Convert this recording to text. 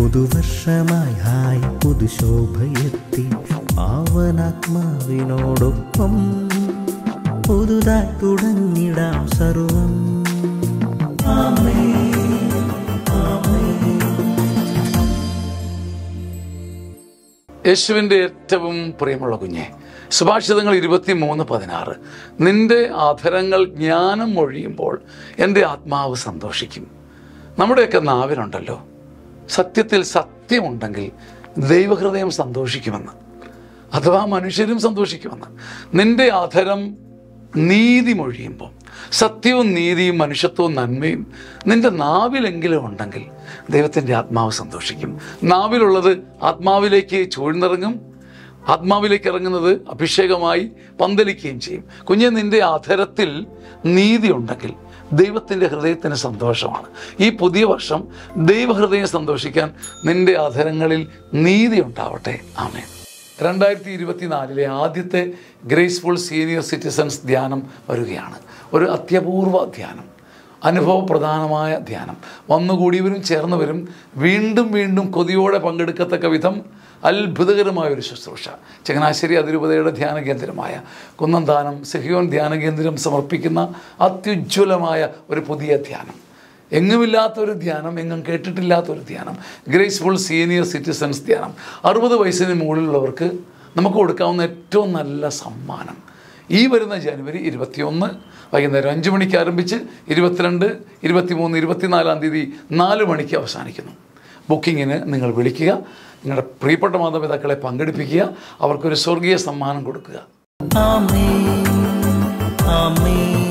പുതുവർഷമായി hi പുതുശോഭയെത്തി പാവനാത്മാവിനോടൊപ്പം പുതുതായി തുടങ്ങിടാം സർവം യേശുവിൻ്റെ ഏറ്റവും പ്രിയമുള്ള കുഞ്ഞെ സുഭാഷിതങ്ങൾ ഇരുപത്തി മൂന്ന് പതിനാറ് നിന്റെ ആധരങ്ങൾ ജ്ഞാനം മൊഴിയുമ്പോൾ എൻ്റെ ആത്മാവ് സന്തോഷിക്കും നമ്മുടെയൊക്കെ നാവിലുണ്ടല്ലോ സത്യത്തിൽ സത്യമുണ്ടെങ്കിൽ ദൈവഹൃദയം സന്തോഷിക്കുമെന്ന് അഥവാ മനുഷ്യരും സന്തോഷിക്കുമെന്ന് നിന്റെ ആധരം നീതി മൊഴിയുമ്പോൾ സത്യവും നീതിയും മനുഷ്യത്വവും നന്മയും നിന്റെ നാവിലെങ്കിലും ഉണ്ടെങ്കിൽ ദൈവത്തിൻ്റെ ആത്മാവ് സന്തോഷിക്കും നാവിലുള്ളത് ആത്മാവിലേക്ക് ചൂഴ്ന്നിറങ്ങും ആത്മാവിലേക്ക് ഇറങ്ങുന്നത് അഭിഷേകമായി പന്തലിക്കുകയും ചെയ്യും കുഞ്ഞെ നിന്റെ ആധരത്തിൽ നീതി ഉണ്ടെങ്കിൽ ദൈവത്തിൻ്റെ ഹൃദയത്തിന് സന്തോഷമാണ് ഈ പുതിയ വർഷം ദൈവഹൃദയം സന്തോഷിക്കാൻ നിന്റെ ആധരങ്ങളിൽ നീതി ഉണ്ടാവട്ടെ ആമേ രണ്ടായിരത്തി ഇരുപത്തിനാലിലെ ആദ്യത്തെ ഗ്രേസ്ഫുൾ സീനിയർ സിറ്റിസൺസ് ധ്യാനം വരികയാണ് ഒരു അത്യപൂർവ ധ്യാനം അനുഭവപ്രധാനമായ ധ്യാനം വന്നുകൂടിയവരും ചേർന്നവരും വീണ്ടും വീണ്ടും കൊതിയോടെ പങ്കെടുക്കത്തക്ക വിധം അത്ഭുതകരമായ ഒരു ശുശ്രൂഷ ചങ്ങനാശ്ശേരി അതിരൂപതയുടെ ധ്യാന കേന്ദ്രമായ കുന്നന്താനം സെഹിയോൻ ധ്യാന കേന്ദ്രം സമർപ്പിക്കുന്ന അത്യുജ്വലമായ ഒരു പുതിയ ധ്യാനം എങ്ങുമില്ലാത്ത ഒരു ധ്യാനം എങ്ങും കേട്ടിട്ടില്ലാത്ത ഒരു ധ്യാനം ഗ്രേസ്ഫുൾ സീനിയർ സിറ്റിസൺസ് ധ്യാനം അറുപത് വയസ്സിന് മുകളിലുള്ളവർക്ക് നമുക്ക് കൊടുക്കാവുന്ന ഏറ്റവും നല്ല സമ്മാനം ഈ വരുന്ന ജനുവരി ഇരുപത്തിയൊന്ന് വൈകുന്നേരം അഞ്ച് മണിക്ക് ആരംഭിച്ച് ഇരുപത്തിരണ്ട് ഇരുപത്തിമൂന്ന് ഇരുപത്തിനാലാം തീയതി നാല് മണിക്ക് അവസാനിക്കുന്നു ബുക്കിങ്ങിന് നിങ്ങൾ വിളിക്കുക നിങ്ങളുടെ പ്രിയപ്പെട്ട മാതാപിതാക്കളെ പങ്കെടുപ്പിക്കുക അവർക്കൊരു സ്വർഗീയ സമ്മാനം കൊടുക്കുക ആമേൻ ആമേൻ